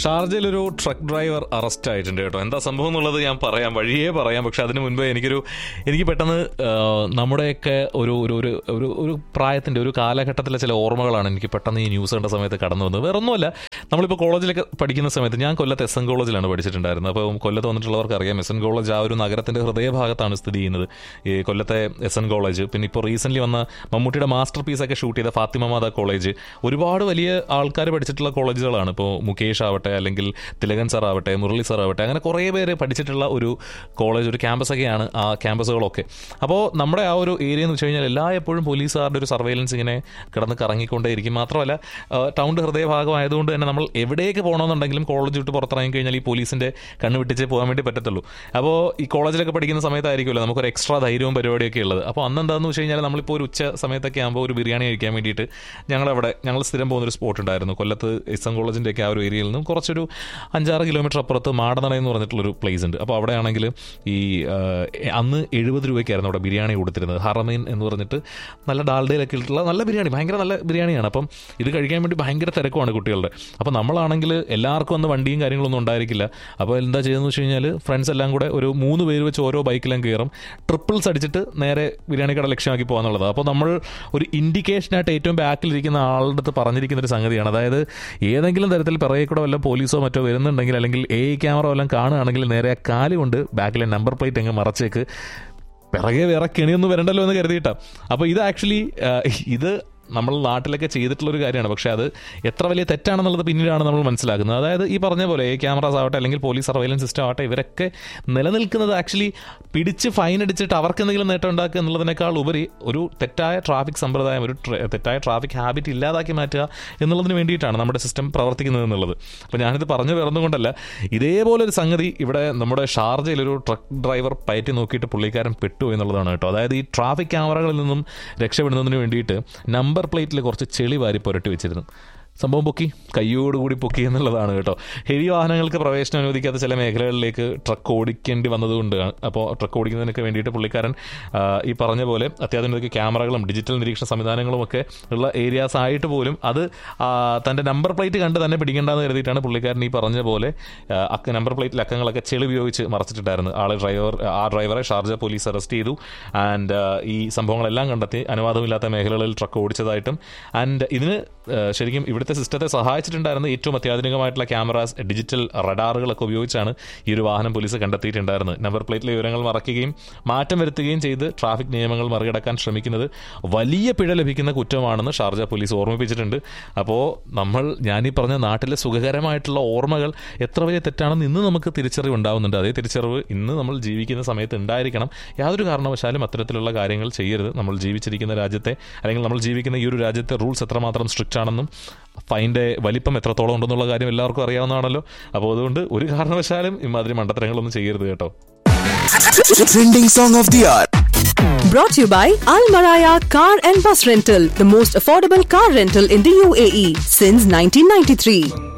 ഷാർജയിൽ ഒരു truck driver arrest ആയിട്ടുണ്ട് കേട്ടോ എന്താ സംഭവം എന്നുള്ളത് ഞാൻ പറയാം വഴിയേ പറയാം പക്ഷെ അതിന് മുൻപേ എനിക്കൊരു എനിക്ക് പെട്ടെന്ന് ആ, നമ്മുടെയൊക്കെ ഒരു ഒരു ഒരു ഒരു ഒരു പ്രായത്തിൻ്റെ ഒരു കാലഘട്ടത്തിലെ ചില ഓർമ്മകളാണ് എനിക്ക് പെട്ടെന്ന് ഈ ന്യൂസ് കണ്ട സമയത്ത് കടന്നു വന്നത് വേറെ ഒന്നുമല്ല നമ്മളിപ്പോൾ കോളേജിലൊക്കെ പഠിക്കുന്ന സമയത്ത് ഞാൻ കൊല്ലത്ത് എസ് എൻ കോളേജിലാണ് പഠിച്ചിട്ടുണ്ടായിരുന്നത് അപ്പോൾ കൊല്ലത്ത് വന്നിട്ടുള്ളവർക്ക് അറിയാം എസ് എൻ കോളേജ് ആ ഒരു നഗരത്തിൻ്റെ ഹൃദയഭാഗത്താണ് സ്ഥിതി ചെയ്യുന്നത് ഈ കൊല്ലത്തെ എസ് എൻ കോളേജ് പിന്നെ ഇപ്പോൾ റീസെൻ്റ്ലി വന്ന മമ്മൂട്ടിയുടെ മാസ്റ്റർ പീസൊക്കെ ഷൂട്ട് ചെയ്ത ഫാത്തിമ മാത കോളേജ് ഒരുപാട് വലിയ ആൾക്കാർ പഠിച്ചിട്ടുള്ള കോളേജുകളാണ് ഇപ്പോൾ മുകേഷ് ആവട്ടെ അല്ലെങ്കിൽ തിലകൻ സാർ ആവട്ടെ മുരളി സാർ ആവട്ടെ അങ്ങനെ കുറേ പേര് പഠിച്ചിട്ടുള്ള ഒരു കോളേജ് ഒരു ക്യാമ്പസൊക്കെയാണ് ആ ക്യാമ്പസുകളൊക്കെ അപ്പോൾ നമ്മുടെ ആ ഒരു ഏരിയ എന്ന് വെച്ച് കഴിഞ്ഞാൽ എല്ലാ എപ്പോഴും പോലീസുകാരുടെ ഒരു സർവൈലൻസ് ഇങ്ങനെ കിടന്ന് കറങ്ങിക്കൊണ്ടേയിരിക്കും മാത്രമല്ല ടൗണിൻ്റെ ഹൃദയഭാഗമായതുകൊണ്ട് തന്നെ നമ്മൾ എവിടേക്ക് പോകണമെന്നുണ്ടെങ്കിലും കോളേജ് വിട്ട് പുറത്തിറങ്ങി കഴിഞ്ഞാൽ ഈ പോലീസിൻ്റെ കണ്ണ് വിട്ടിച്ചേ പോകാൻ വേണ്ടി പറ്റത്തുള്ളൂ അപ്പോൾ ഈ കോളേജിലൊക്കെ പഠിക്കുന്ന സമയത്തായിരിക്കുമല്ലോ നമുക്കൊരു എക്സ്ട്രാ ധൈര്യവും പരിപാടിയൊക്കെ ഉള്ളത് അപ്പോൾ അന്ന് എന്താണെന്ന് വെച്ച് കഴിഞ്ഞാൽ നമ്മളിപ്പോൾ ഒരു ഉച്ച സമയത്തൊക്കെ ആകുമ്പോൾ ഒരു ബിരിയാണി കഴിക്കാൻ വേണ്ടിയിട്ട് ഞങ്ങളവിടെ ഞങ്ങൾ സ്ഥിരം പോകുന്നൊരു സ്പോട്ട് ഉണ്ടായിരുന്നു കൊല്ലത്ത് എസ് എൻ കോളേജിൻ്റെ ഒക്കെ ആ ഒരു ഏരിയയിൽ നിന്നും കുറച്ചൊരു അഞ്ചാറ് കിലോമീറ്റർ അപ്പുറത്ത് മാടനട എന്ന് പറഞ്ഞിട്ടുള്ളൊരു പ്ലേസ് ഉണ്ട് അപ്പോൾ അവിടെ ആണെങ്കിൽ ഈ ആ, അന്ന് എഴുപത് രൂപയ്ക്കായിരുന്നു അവിടെ ബിരിയാണി കൊടുത്തിരുന്നത് ഹറമൈൻ എന്ന് പറഞ്ഞിട്ട് നല്ല ഡാൽഡയിലൊക്കെ ഇട്ടുള്ള നല്ല ബിരിയാണി ഭയങ്കര നല്ല ബിരിയാണിയാണ് അപ്പം ഇത് കഴിക്കാൻ വേണ്ടി ഭയങ്കര തിരക്കുമാണ് കുട്ടികളുടെ അപ്പോൾ നമ്മളാണെങ്കിൽ എല്ലാവർക്കും അന്ന് വണ്ടിയും കാര്യങ്ങളൊന്നും ഉണ്ടായിരിക്കില്ല അപ്പോൾ എന്താ ചെയ്യുന്നത് വെച്ച് കഴിഞ്ഞാൽ ഫ്രണ്ട്സ് എല്ലാം കൂടെ ഒരു മൂന്ന് പേര് വെച്ച് ഓരോ ബൈക്കിലും കയറും ട്രിപ്പിൾസ് അടിച്ചിട്ട് നേരെ ബിരിയാണി കട ലക്ഷ്യമാക്കി പോകാന്നുള്ളത് അപ്പോൾ നമ്മൾ ഒരു ഇൻഡിക്കേഷനായിട്ട് ഏറ്റവും ബാക്കിലിരിക്കുന്ന ആളുടെ അടുത്ത് പറഞ്ഞിരിക്കുന്ന ഒരു സംഗതിയാണ് അതായത് ഏതെങ്കിലും തരത്തിൽ പിറകെ കൂടെ വല്ല പോലീസോ മറ്റോ വരുന്നുണ്ടെങ്കിൽ അല്ലെങ്കിൽ എ ക്യാമറ വല്ലതും കാണുകയാണെങ്കിൽ നേരെ ആ കാല് കൊണ്ട് ബാക്കിലെ നമ്പർ പ്ലേറ്റ് അങ്ങ് മറച്ചേക്ക് പിറകെ വേറെ കെണിയൊന്നും വരണ്ടല്ലോ എന്ന് കരുതിയിട്ടാ അപ്പോൾ ഇത് ആക്ച്വലി ഇത് നമ്മൾ നാട്ടിലൊക്കെ ചെയ്തിട്ടുള്ള ഒരു കാര്യമാണ് പക്ഷേ അത് എത്ര വലിയ തെറ്റാണെന്നുള്ളത് പിന്നീടാണ് നമ്മൾ മനസ്സിലാക്കുന്നത് അതായത് ഈ പറഞ്ഞ പോലെ ഈ ക്യാമറാസ് ആവട്ടെ അല്ലെങ്കിൽ പോലീസ് സർവൈലൻസ് സിസ്റ്റം ആവട്ടെ ഇവരൊക്കെ നിലനിൽക്കുന്നത് ആക്ച്വലി പിടിച്ച് ഫൈൻ അടിച്ചിട്ട് അവർക്ക് എന്തെങ്കിലും നേട്ടം ഉണ്ടാക്കുക എന്നുള്ളതിനേക്കാൾ ഉപരി ഒരു തെറ്റായ ട്രാഫിക് സമ്പ്രദായം ഒരു ട്ര- തെറ്റായ ട്രാഫിക് ഹാബിറ്റ് ഇല്ലാതാക്കി മാറ്റുക എന്നുള്ളതിന് വേണ്ടിയിട്ടാണ് നമ്മുടെ സിസ്റ്റം പ്രവർത്തിക്കുന്നത് എന്നുള്ളത് അപ്പോൾ ഞാനിത് പറഞ്ഞു വേറൊന്നുകൊണ്ടല്ല ഇതേപോലെ ഒരു സംഗതി ഇവിടെ നമ്മുടെ ഷാർജയിൽ ഒരു ട്രക്ക് ഡ്രൈവർ പയറ്റി നോക്കിയിട്ട് പുള്ളിക്കാരൻ പെട്ടു എന്നുള്ളതാണ് കേട്ടോ അതായത് ഈ ട്രാഫിക് ക്യാമറകളിൽ നിന്നും രക്ഷപ്പെടുന്നതിന് വേണ്ടിയിട്ട് നമ്പർ പ്ലേറ്റിൽ കുറച്ച് ചെളി വാരി പുരട്ടി വെച്ചിരുന്നു സംഭവം പൊക്കി കയ്യോടുകൂടി പൊക്കി എന്നുള്ളതാണ് കേട്ടോ ഹെവി വാഹനങ്ങൾക്ക് പ്രവേശനം അനുവദിക്കാത്ത ചില മേഖലകളിലേക്ക് ട്രക്ക് ഓടിക്കേണ്ടി വന്നതുകൊണ്ട് അപ്പോൾ ട്രക്ക് ഓടിക്കുന്നതിനൊക്കെ വേണ്ടിയിട്ട് പുള്ളിക്കാരൻ ആ, ഈ പറഞ്ഞ പോലെ അത്യാധുനിക ക്യാമറകളും ഡിജിറ്റൽ നിരീക്ഷണ സംവിധാനങ്ങളും ഒക്കെ ഉള്ള ഏരിയാസ് ആയിട്ട് പോലും അത് ആ, തൻ്റെ നമ്പർ പ്ലേറ്റ് കണ്ട് തന്നെ പിടിക്കേണ്ടെന്ന് കരുതിയിട്ടാണ് പുള്ളിക്കാരൻ ഈ പറഞ്ഞ പോലെ ആ, അക്ക നമ്പർ പ്ലേറ്റിൽ അക്കങ്ങളൊക്കെ ചെളി ഉപയോഗിച്ച് മറച്ചിട്ടുണ്ടായിരുന്നു ആളെ ഡ്രൈവർ ആ ഡ്രൈവറെ ഷാർജ പോലീസ് അറസ്റ്റ് ചെയ്തു ആൻഡ് ഈ സംഭവങ്ങളെല്ലാം കണ്ടെത്തി അനുവാദമില്ലാത്ത മേഖലകളിൽ ട്രക്ക് ഓടിച്ചതായിട്ടും ആൻഡ് ഇതിന് ആ, ശരിക്കും ഇവിടുത്തെ സിസ്റ്റത്തെ സഹായിച്ചിട്ടുണ്ടായിരുന്ന ഏറ്റവും അത്യാധുനികമായിട്ടുള്ള ക്യാമറാസ് ഡിജിറ്റൽ റഡാറുകളൊക്കെ ഉപയോഗിച്ചാണ് ഈ ഒരു വാഹനം പോലീസ് കണ്ടെത്തിയിട്ടുണ്ടായിരുന്നത് നമ്പർ പ്ലേറ്റിലെ വിവരങ്ങൾ മറയ്ക്കുകയും മാറ്റം വരുത്തുകയും ചെയ്ത് ട്രാഫിക് നിയമങ്ങൾ മറികടക്കാൻ ശ്രമിക്കുന്നത് വലിയ പിഴ ലഭിക്കുന്ന കുറ്റമാണെന്ന് ഷാർജ പോലീസ് ഓർമ്മിപ്പിച്ചിട്ടുണ്ട് അപ്പോൾ നമ്മൾ ഞാനീ പറഞ്ഞ നാട്ടിലെ സുഖകരമായിട്ടുള്ള ഓർമ്മകൾ എത്ര വലിയ തെറ്റാണെന്ന് ഇന്ന് നമുക്ക് തിരിച്ചറിവ് ഉണ്ടാവുന്നുണ്ട് അതേ തിരിച്ചറിവ് ഇന്ന് നമ്മൾ ജീവിക്കുന്ന സമയത്ത് ഉണ്ടായിരിക്കണം യാതൊരു കാരണവശാലും അത്തരത്തിലുള്ള കാര്യങ്ങൾ ചെയ്യരുത് നമ്മൾ ജീവിച്ചിരിക്കുന്ന രാജ്യത്തെ അല്ലെങ്കിൽ നമ്മൾ ജീവിക്കുന്ന ഈ ഒരു രാജ്യത്തെ റൂൾസ് എത്രമാത്രം സ്ട്രിക്റ്റ് ആണെന്നും ഫൈൻ്റെ വലിപ്പം എത്രത്തോളം ഉണ്ടെന്നുള്ള കാര്യം എല്ലാവർക്കും അറിയാവുന്നതാണല്ലോ അപ്പോൾ അതുകൊണ്ട് ഒരു കാരണവശാലും ഇമാതിരി മണ്ടത്തരങ്ങളൊന്നും ചെയ്യരുത് കേട്ടോ Trending song of the hour. Brought to you by Al Maraya Car and Bus Rental, the most affordable car rental in the UAE since 1993.